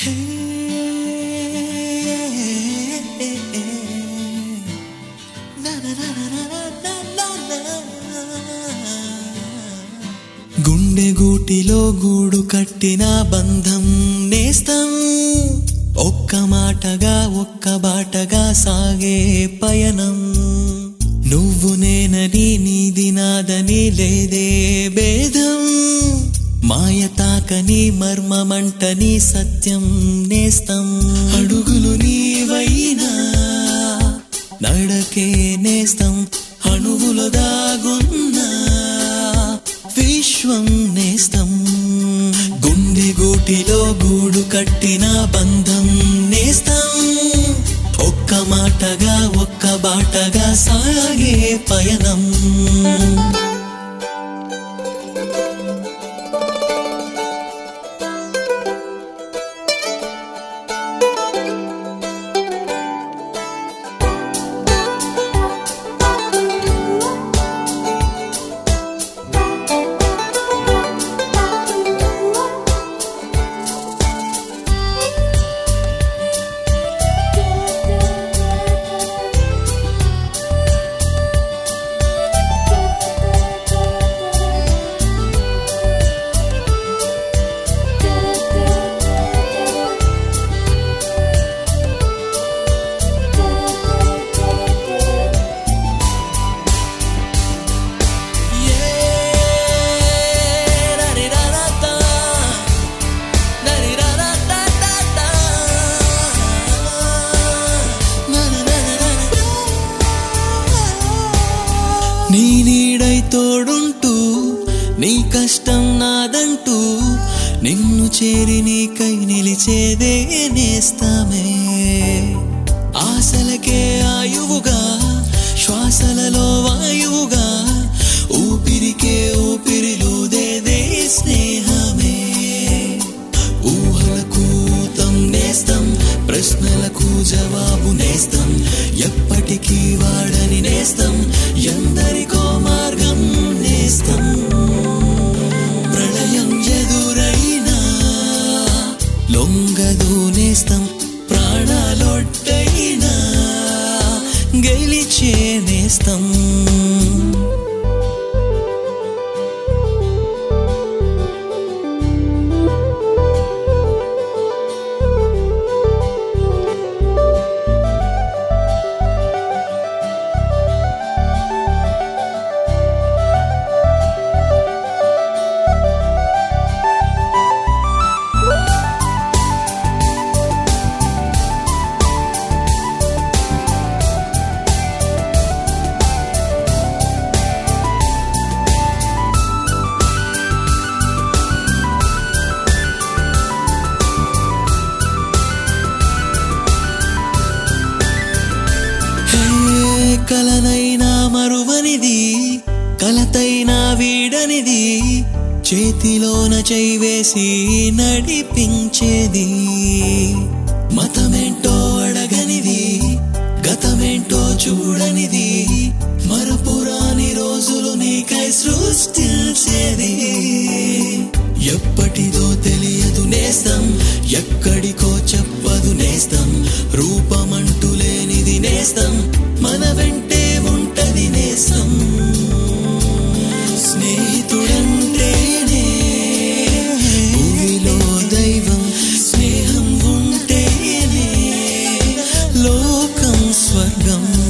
గుండె గూటిలో గూడు కట్టిన బంధం నేస్తం ఒక్క మాటగా ఒక్క బాటగా సాగే పయనం నువ్వు నేనని నీది నాదని లేదే భేదం మాయ తాకని మర్మమంటని సత్యం నేస్తం అడుగులు నీవైనా నడకే నేస్తం అణువులు దాగున్నా విశ్వం నేస్తం గుండె గూటిలో గూడు కట్టిన బంధం నేస్తం ఒక్క మాటగా ఒక్క బాటగా సాగే పయనం నీ నీడై తోడుంటూ నీ కష్టం నాదంటూ నిన్ను చేరి నీకై నిలిచేదే నేస్తామే ఆశలకే ఆయువుగా శ్వాసలలో వాయువుగా ఊపిరికే ఊపిరిలుదేదే స్నేహమే ఊహలకు ఊతం నేస్తం ప్రశ్నలకు జవాబు నేస్తం ఎప్పటికీ వాడని నేస్తం ఎందరికో మార్గం నేస్తం ప్రళయం ఎదురైనా లొంగదు నేస్తం ప్రాణాలొట్టైనా గెలిచే నేస్తం హే, కలనైనా మరువనిది కలతైనా వీడనిది చేతిలోన చేయివేసి నడిపించేది మతమేంటో అడగనిది గతమేంటో చూడనిది మరపురాని రోజులు నీకై సృష్టించేది ఎప్పటిదో తెలియదు నేస్తం ఎక్కడికో చెప్పదు నేస్తం రూపమంటూ లేనిది నేస్తం మన వెంటే ఉంటది నేస్తం స్నేహితుడంటేనే భూమిలో దైవం స్నేహం ఉంటేనే లోకం స్వర్గం